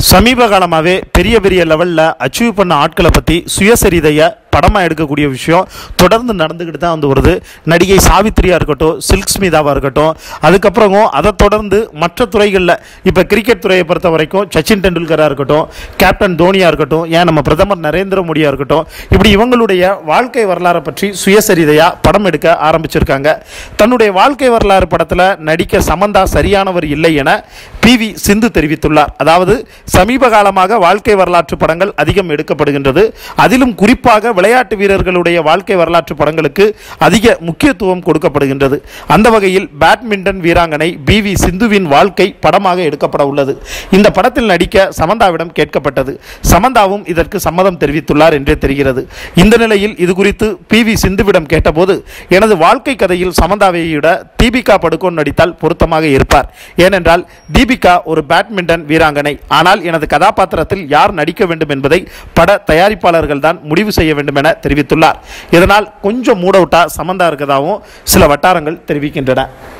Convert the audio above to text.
சமீப காலமாகவே பெரிய பெரிய லெவலில் அச்சீவ் பண்ண ஆட்களை பற்றி சுயசரிதையை படமாக எடுக்கக்கூடிய விஷயம் தொடர்ந்து நடந்துக்கிட்டு தான் வந்து வருது நடிகை சாவித்திரியாக இருக்கட்டும் சில்க் ஸ்மிதாவாக இருக்கட்டும் அதுக்கப்புறமும் அதை தொடர்ந்து மற்ற துறைகளில் இப்போ கிரிக்கெட் துறையை பொறுத்த வரைக்கும் சச்சின் டெண்டுல்கராக இருக்கட்டும் கேப்டன் தோனியாக இருக்கட்டும் ஏன் நம்ம பிரதமர் நரேந்திர மோடியாக இருக்கட்டும் இப்படி இவங்களுடைய வாழ்க்கை வரலாறை பற்றி சுயசரிதையாக படம் எடுக்க ஆரம்பிச்சிருக்காங்க தன்னுடைய வாழ்க்கை வரலாறு படத்தில் நடிக்க சமந்தா சரியானவர் இல்லை என பி வி சிந்து தெரிவித்துள்ளார் அதாவது சமீப காலமாக வாழ்க்கை வரலாற்று படங்கள் அதிகம் எடுக்கப்படுகின்றது அதிலும் குறிப்பாக விளையாட்டு வீரர்களுடைய வாழ்க்கை வரலாற்று படங்களுக்கு அதிக முக்கியத்துவம் கொடுக்கப்படுகின்றது அந்த வகையில் பேட்மிண்டன் வீராங்கனை பி வி சிந்துவின் வாழ்க்கை படமாக எடுக்கப்பட உள்ளது இந்த படத்தில் நடிக்க சமந்தாவிடம் கேட்கப்பட்டது சமந்தாவும் இதற்கு சம்மதம் தெரிவித்துள்ளார் என்றே தெரிகிறது இந்த நிலையில் இது குறித்து பி வி சிந்துவிடம் கேட்டபோது எனது வாழ்க்கை கதையில் சமந்தாவை விட தீபிகா படுகோன் நடித்தால் பொருத்தமாக இருப்பார் ஏனென்றால் தீபிகா ஒரு பேட்மிண்டன் வீராங்கனை ஆனால் எனது கதாபாத்திரத்தில் யார் நடிக்க வேண்டும் என்பதை பட தயாரிப்பாளர்கள் தான் முடிவு செய்ய வேண்டும் என தெரிவித்துள்ளார் இதனால் கொஞ்சம் மூட் அவுட்டா சமந்தா இருக்கதாகவும் சில வட்டாரங்கள் தெரிவிக்கின்றன